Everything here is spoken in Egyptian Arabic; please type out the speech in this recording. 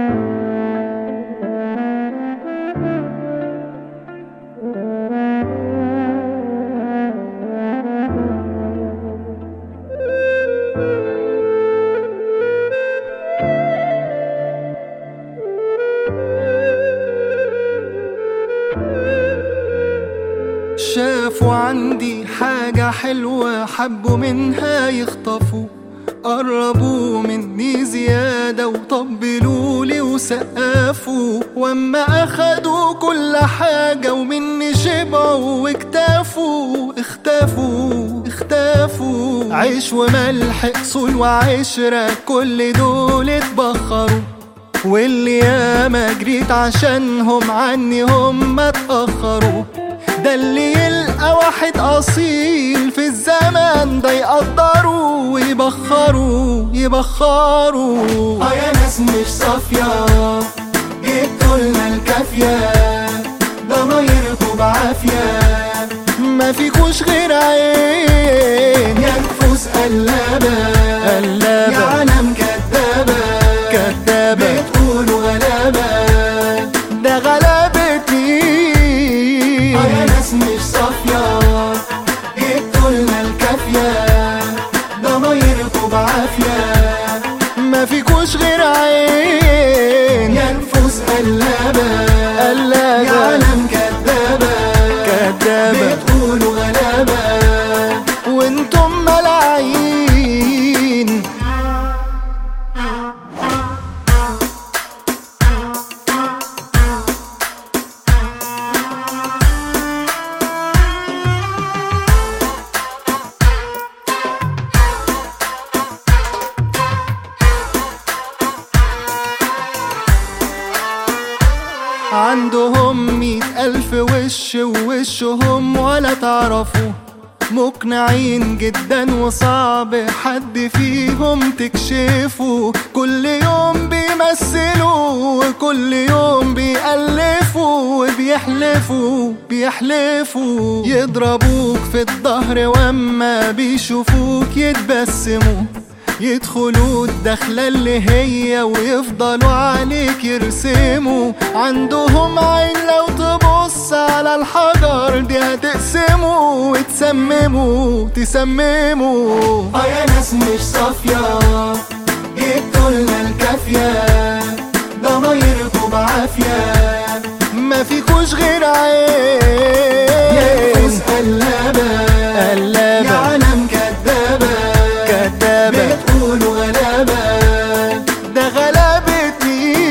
شافوا عندي حاجة حلوة حبوا منها يخطفوا قربوا مني زيادة وطبلوا لي وسقفوا واما اخدوا كل حاجة ومني شبعوا واكتفوا اختفوا اختفوا عيش وملح اصول وعشرة كل دول اتبخروا واللي ياما جريت عشانهم عني هم اتأخروا ده اللي يلقى واحد أصيل في الزمن ده يقدروا ويبخروا يبخروا اه يا ناس مش صافية جبتوا لنا الكافية ضمايركوا بعافية ما فيكوش غير عين يا نفوس قلابة قلابة. يا عالم كدابة كدابة. بتقولوا غلابة ده غلابتي اه يا ناس مش صافية جبتوا لنا الكافية ضمايركوا بعافية ما فيكوش غير عين يا نفوس قلابة قلابة. يا عالم كدابة كدابة. بتقولوا غلابة وانتم ملاعين عندهم مئة ألف وش ووشهم ولا تعرفوا مقنعين جدا وصعب حد فيهم تكشفوا كل يوم بيمثلوا وكل يوم بيألفوا وبيحلفوا بيحلفوا يضربوك في الظهر واما بيشوفوك يتبسموا يدخلوا الدخلة اللي هي ويفضلوا عليك يرسموا عندهم عين لو تبص على الحجر دي هتقسموا وتسمموا تسمموا اه يا ناس مش صافية جبتوا لنا الكافية ضمايركوا بعافية ما فيكوش غير عين يا نفوس قلابة قلابة. يا عالم كدابة كدابة. بتقولوا غلابة ده غلابتني